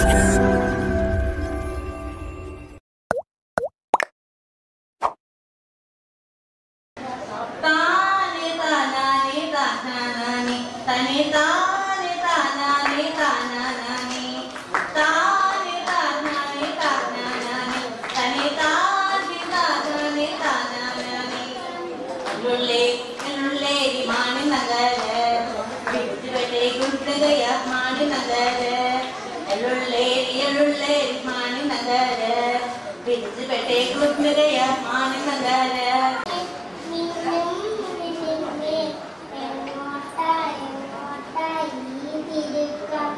താനെ താനാനെ താനാനാനെ തനെ താനെ താനാനെ താനാനാനെ താനെ താനാനെ താനാനാനെ തനെ താനെ താനാനെ താനാനാനെ ഉള്ളുള്ളേ ഉള്ളുള്ളേ മാണി നഗര വിട്ടുവെട്ടേ കുട്ടുകയ മാണി നഗര എള്ളുള്ളേ എള്ളുള്ളേ മാണി നഗര വിട്ടുവെട്ടേ കുട്ടുകയ മാണി നഗര മിന്നും മിന്നുന്നേ എങ്ങോട്ടായി എങ്ങോട്ടായി തിരുക്കം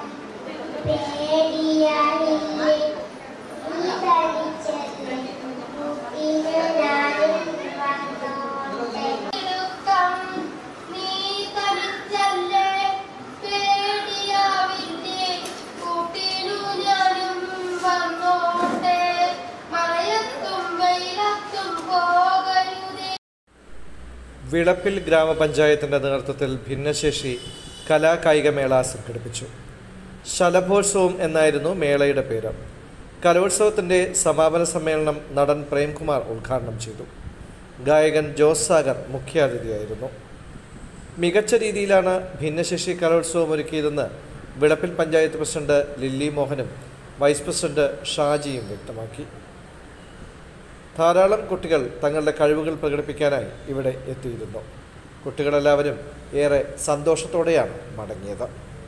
പേടിയാണില്ലേ ഈ തടിച്ചല്ലേ കുട്ടിന് ഞാനും വന്നോട്ടെ തിരുക്കം നീ തടിച്ചല്ലേ പേടിയാവില്ലേ കൂട്ടിനു ഞാനും വന്നോട്ടെ മഴയത്തും വെയിലത്തും പോകരുതേ വിളപ്പിൽ ഗ്രാമപഞ്ചായത്തിൻ്റെ നേതൃത്വത്തിൽ ഭിന്നശേഷി കലാകായിക മേള സംഘടിപ്പിച്ചു ശലഭോത്സവം എന്നായിരുന്നു മേളയുടെ പേര് കലോത്സവത്തിൻ്റെ സമാപന സമ്മേളനം നടൻ പ്രേംകുമാർ ഉദ്ഘാടനം ചെയ്തു ഗായകൻ ജോസ് സാഗർ മുഖ്യാതിഥിയായിരുന്നു മികച്ച രീതിയിലാണ് ഭിന്നശേഷി കലോത്സവം ഒരുക്കിയതെന്ന് വിളപ്പിൽ പഞ്ചായത്ത് പ്രസിഡന്റ് ലില്ലി മോഹനും വൈസ് പ്രസിഡന്റ് ഷാജിയും വ്യക്തമാക്കി ധാരാളം കുട്ടികൾ തങ്ങളുടെ കഴിവുകൾ പ്രകടിപ്പിക്കാനായി ഇവിടെ എത്തിയിരുന്നു കുട്ടികളെല്ലാവരും ഏറെ സന്തോഷത്തോടെയാണ് മടങ്ങിയത്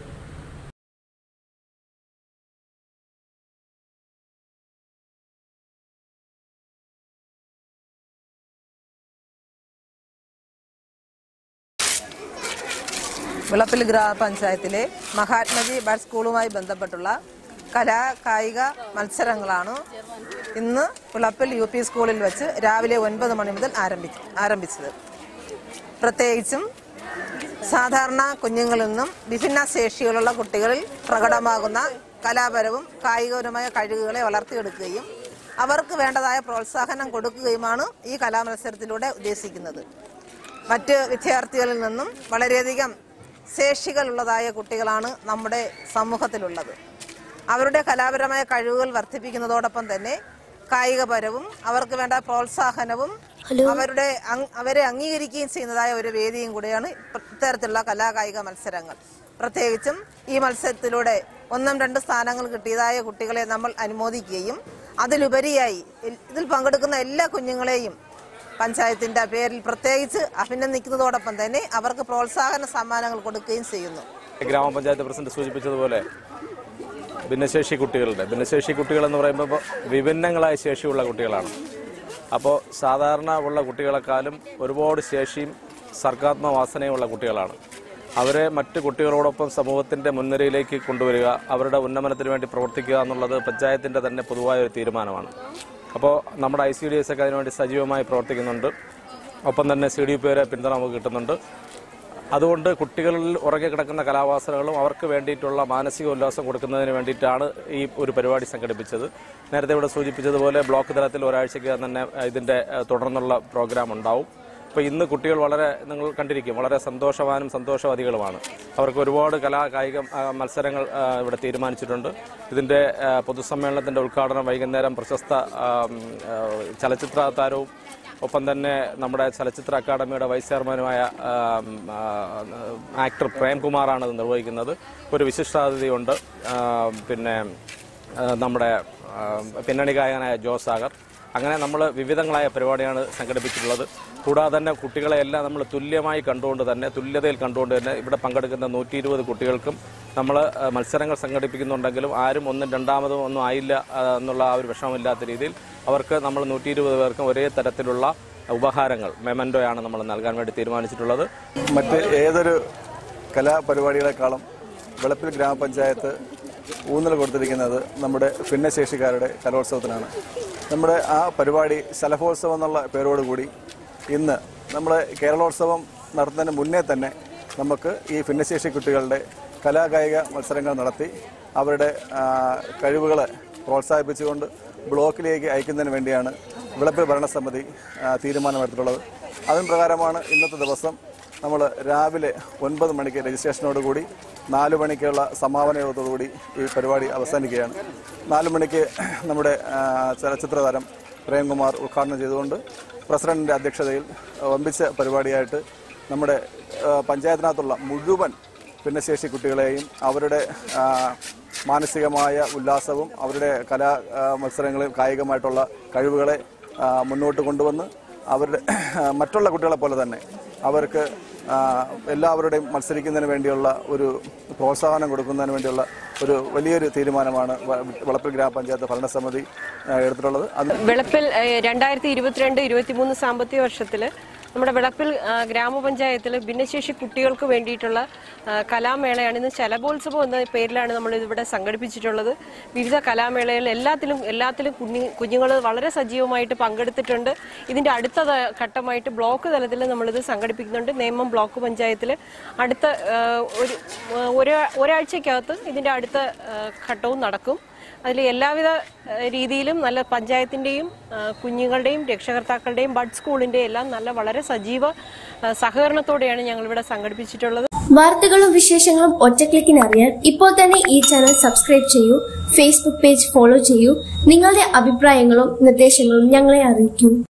വിളപ്പിൽ ഗ്രാമപഞ്ചായത്തിലെ മഹാത്മജി ബഡ് സ്കൂളുമായി ബന്ധപ്പെട്ടുള്ള കലാ കായിക മത്സരങ്ങളാണ് ഇന്ന് വിളപ്പിൽ യു പി സ്കൂളിൽ വെച്ച് രാവിലെ ഒൻപത് മണി മുതൽ ആരംഭി ആരംഭിച്ചത് പ്രത്യേകിച്ചും സാധാരണ കുഞ്ഞുങ്ങളിൽ നിന്നും വിഭിന്ന ശേഷികളുള്ള കുട്ടികളിൽ പ്രകടമാകുന്ന കലാപരവും കായികപരവുമായ കഴിവുകളെ വളർത്തിയെടുക്കുകയും അവർക്ക് വേണ്ടതായ പ്രോത്സാഹനം കൊടുക്കുകയുമാണ് ഈ കലാമത്സരത്തിലൂടെ ഉദ്ദേശിക്കുന്നത് മറ്റ് വിദ്യാർത്ഥികളിൽ നിന്നും വളരെയധികം ശേഷികളുള്ളതായ കുട്ടികളാണ് നമ്മുടെ സമൂഹത്തിലുള്ളത് അവരുടെ കലാപരമായ കഴിവുകൾ വർദ്ധിപ്പിക്കുന്നതോടൊപ്പം തന്നെ കായികപരവും അവർക്ക് വേണ്ട പ്രോത്സാഹനവും അവരുടെ അങ്- അവരെ അംഗീകരിക്കുകയും ചെയ്യുന്നതായ ഒരു വേദിയും കൂടിയാണ് ഇത്തരത്തിലുള്ള കലാകായിക മത്സരങ്ങൾ പ്രത്യേകിച്ചും ഈ മത്സരത്തിലൂടെ ഒന്നും രണ്ട് സ്ഥാനങ്ങൾ കിട്ടിയതായ കുട്ടികളെ നമ്മൾ അനുമോദിക്കുകയും അതിലുപരിയായി ഇൽ- ഇതിൽ പങ്കെടുക്കുന്ന എല്ലാ കുഞ്ഞുങ്ങളെയും പഞ്ചായത്തിന്റെ പേരിൽ പ്രത്യേകിച്ച് അഭിനന്ദിക്കുന്നതോടൊപ്പം തന്നെ അവർക്ക് പ്രോത്സാഹന സമ്മാനങ്ങൾ കൊടുക്കുകയും ചെയ്യുന്നു ഗ്രാമപഞ്ചായത്ത് പ്രസിഡന്റ് സൂചിപ്പിച്ചതുപോലെ ഭിന്നശേഷി കുട്ടികളുടെ ഭിന്നശേഷി കുട്ടികൾ എന്ന് പറയുമ്പോൾ ഇപ്പോൾ വിഭിന്നങ്ങളായ ശേഷിയുള്ള കുട്ടികളാണ് അപ്പോൾ സാധാരണ ഉള്ള കുട്ടികളെക്കാളും ഒരുപാട് ശേഷിയും സർഗാത്മ വാസനയുമുള്ള കുട്ടികളാണ് അവരെ മറ്റ് കുട്ടികളോടൊപ്പം സമൂഹത്തിൻ്റെ മുൻനിരയിലേക്ക് കൊണ്ടുവരിക അവരുടെ ഉന്നമനത്തിന് വേണ്ടി പ്രവർത്തിക്കുക എന്നുള്ളത് പഞ്ചായത്തിൻ്റെ തന്നെ പൊതുവായ ഒരു തീരുമാനമാണ് അപ്പോൾ നമ്മുടെ ഐ സി ഡി എസ് ഒക്കെ അതിനുവേണ്ടി സജീവമായി പ്രവർത്തിക്കുന്നുണ്ട് ഒപ്പം തന്നെ സി ഡി പി പിന്തുണ നമുക്ക് കിട്ടുന്നുണ്ട് അതുകൊണ്ട് കുട്ടികളിൽ ഉറങ്ങി കിടക്കുന്ന കലാവാസനകളും അവർക്ക് വേണ്ടിയിട്ടുള്ള മാനസിക ഉല്ലാസം കൊടുക്കുന്നതിന് വേണ്ടിയിട്ടാണ് ഈ ഒരു പരിപാടി സംഘടിപ്പിച്ചത് നേരത്തെ ഇവിടെ സൂചിപ്പിച്ചതുപോലെ ബ്ലോക്ക് തലത്തിൽ ഒരാഴ്ചയ്ക്ക് തന്നെ ഇതിൻ്റെ ഏഹ്, തുടർന്നുള്ള പ്രോഗ്രാം ഉണ്ടാവും അപ്പോൾ ഇന്ന് കുട്ടികൾ വളരെ നിങ്ങൾ കണ്ടിരിക്കും വളരെ സന്തോഷവാനും സന്തോഷവതികളുമാണ് അവർക്ക് ഒരുപാട് കലാ കായിക ആ, മത്സരങ്ങൾ ആ, ഇവിടെ തീരുമാനിച്ചിട്ടുണ്ട് ഇതിൻ്റെ ആ, പൊതുസമ്മേളനത്തിൻ്റെ ഉദ്ഘാടനം വൈകുന്നേരം പ്രശസ്ത ആ, ഉം, ആ, ചലച്ചിത്ര താരവും ഒപ്പം തന്നെ നമ്മുടെ ചലച്ചിത്ര അക്കാദമിയുടെ വൈസ് ചെയർമാനുമായ ആം, ആ, ആക്ടർ പ്രേംകുമാറാണ് ഇത് നിർവഹിക്കുന്നത് ഒരു വിശിഷ്ടാതിഥിയുണ്ട് ആ, പിന്നെ ആ, നമ്മുടെ ആ, പിന്നണി ഗായകനായ ജോസ് സാഗർ അങ്ങനെ നമ്മൾ വിവിധങ്ങളായ പരിപാടിയാണ് സംഘടിപ്പിച്ചിട്ടുള്ളത് കൂടാതെ തന്നെ കുട്ടികളെ എല്ലാം നമ്മൾ തുല്യമായി കണ്ടുകൊണ്ട് തന്നെ തുല്യതയിൽ കണ്ടുകൊണ്ട് തന്നെ ഇവിടെ പങ്കെടുക്കുന്ന നൂറ്റി ഇരുപത് കുട്ടികൾക്കും നമ്മൾ മത്സരങ്ങൾ സംഘടിപ്പിക്കുന്നുണ്ടെങ്കിലും ആരും ഒന്നും രണ്ടാമതും ഒന്നും ആയില്ല ആ, എന്നുള്ള ആ ഒരു വിഷമമില്ലാത്ത രീതിയിൽ അവർക്ക് നമ്മൾ നൂറ്റി ഇരുപത് പേർക്കും ഒരേ തരത്തിലുള്ള ഉപഹാരങ്ങൾ മെമൻഡോയാണ് നമ്മൾ നൽകാൻ വേണ്ടി തീരുമാനിച്ചിട്ടുള്ളത് മറ്റ് ഏതൊരു കലാപരിപാടികളെക്കാളും വെളപ്പിൽ ഗ്രാമപഞ്ചായത്ത് ഊന്നൽ കൊടുത്തിരിക്കുന്നത് നമ്മുടെ ഭിന്നശേഷിക്കാരുടെ കലോത്സവത്തിനാണ് നമ്മുടെ ആ പരിപാടി ശലഭോത്സവം എന്നുള്ള പേരോടുകൂടി ഇന്ന് നമ്മുടെ കേരളോത്സവം നടത്തുന്നതിന് മുന്നേ തന്നെ നമുക്ക് ഈ ഭിന്നശേഷി കുട്ടികളുടെ കലാകായിക മത്സരങ്ങൾ നടത്തി അവരുടെ ആ, കഴിവുകളെ പ്രോത്സാഹിപ്പിച്ചുകൊണ്ട് ബ്ലോക്കിലേക്ക് അയക്കുന്നതിന് വേണ്ടിയാണ് വിളപ്പിൽ ഭരണസമിതി ആ, തീരുമാനമെടുത്തിട്ടുള്ളത് അതിന് പ്രകാരമാണ് ഇന്നത്തെ ദിവസം നമ്മൾ രാവിലെ ഒൻപത് മണിക്ക് രജിസ്ട്രേഷനോട് കൂടി നാല് മണിക്കുള്ള സമാപന യോഗത്തോടുകൂടി ഈ പരിപാടി അവസാനിക്കുകയാണ് നാല് മണിക്ക് നമ്മുടെ ആ, ചലച്ചിത്ര താരം പ്രേംകുമാർ ഉദ്ഘാടനം ചെയ്തുകൊണ്ട് പ്രസിഡന്റിന്റെ അധ്യക്ഷതയിൽ വമ്പിച്ച പരിപാടിയായിട്ട് നമ്മുടെ ആ, പഞ്ചായത്തിനകത്തുള്ള മുഴുവൻ ഭിന്നശേഷി കുട്ടികളെയും അവരുടെ ആ, മാനസികമായ ഉല്ലാസവും അവരുടെ കലാ ആ, മത്സരങ്ങളിൽ കായികമായിട്ടുള്ള കഴിവുകളെ ആ, മുന്നോട്ട് കൊണ്ടുവന്ന് അവരുടെ മറ്റുള്ള കുട്ടികളെ പോലെ തന്നെ അവർക്ക് ആ, എല്ലാവരുടെയും മത്സരിക്കുന്നതിന് വേണ്ടിയുള്ള ഒരു പ്രോത്സാഹനം കൊടുക്കുന്നതിന് വേണ്ടിയുള്ള ഒരു വലിയൊരു തീരുമാനമാണ് വ- വളപ്പിൽ ഗ്രാമപഞ്ചായത്ത് ഭരണസമിതി ആ, എടുത്തിട്ടുള്ളത് അത് വെളപ്പിൽ രണ്ടായിരത്തി ഇരുപത്തിരണ്ട് ഇരുപത്തിമൂന്ന് സാമ്പത്തിക വർഷത്തിൽ നമ്മുടെ വെളപ്പിൽ ആ, ഗ്രാമപഞ്ചായത്തിൽ ഭിന്നശേഷി കുട്ടികൾക്ക് വേണ്ടിയിട്ടുള്ള ആ, കലാമേളയാണ് ഇന്ന് ശലഭോത്സവം എന്ന പേരിലാണ് നമ്മൾ ഇവിടെ സംഘടിപ്പിച്ചിട്ടുള്ളത് വിവിധ കലാമേളകളിൽ എല്ലാത്തിലും എല്ലാത്തിലും കുഞ്ഞു കുഞ്ഞുങ്ങൾ വളരെ സജീവമായിട്ട് പങ്കെടുത്തിട്ടുണ്ട് ഇതിന്റെ അടുത്ത ത- ഘട്ടമായിട്ട് ബ്ലോക്ക് തലത്തിൽ നമ്മളിത് സംഘടിപ്പിക്കുന്നുണ്ട് നേമം ബ്ലോക്ക് പഞ്ചായത്തിൽ അടുത്ത ആ, ഒരു ആ, ഒരാ- ഒരാഴ്ചക്കകത്ത് ഇതിന്റെ അടുത്ത ആ, ഘട്ടവും നടക്കും അതിൽ എല്ലാവിധ ഏഹ്, രീതിയിലും നല്ല പഞ്ചായത്തിന്റെയും ഏഹ്, കുഞ്ഞുങ്ങളുടെയും രക്ഷകർത്താക്കളുടെയും ബഡ് സ്കൂളിന്റെയും എല്ലാം നല്ല വളരെ സജീവ ഏഹ്, സഹകരണത്തോടെയാണ് ഞങ്ങൾ ഇവിടെ സംഘടിപ്പിച്ചിട്ടുള്ളത് വാർത്തകളും വിശേഷങ്ങളും ഒറ്റക്ലിക്കിന് അറിയാൻ ഇപ്പോൾ തന്നെ ഈ ചാനൽ സബ്സ്ക്രൈബ് ചെയ്യൂ ഫേസ്ബുക്ക് പേജ് ഫോളോ ചെയ്യൂ നിങ്ങളുടെ അഭിപ്രായങ്ങളും നിർദ്ദേശങ്ങളും ഞങ്ങളെ അറിയിക്കൂ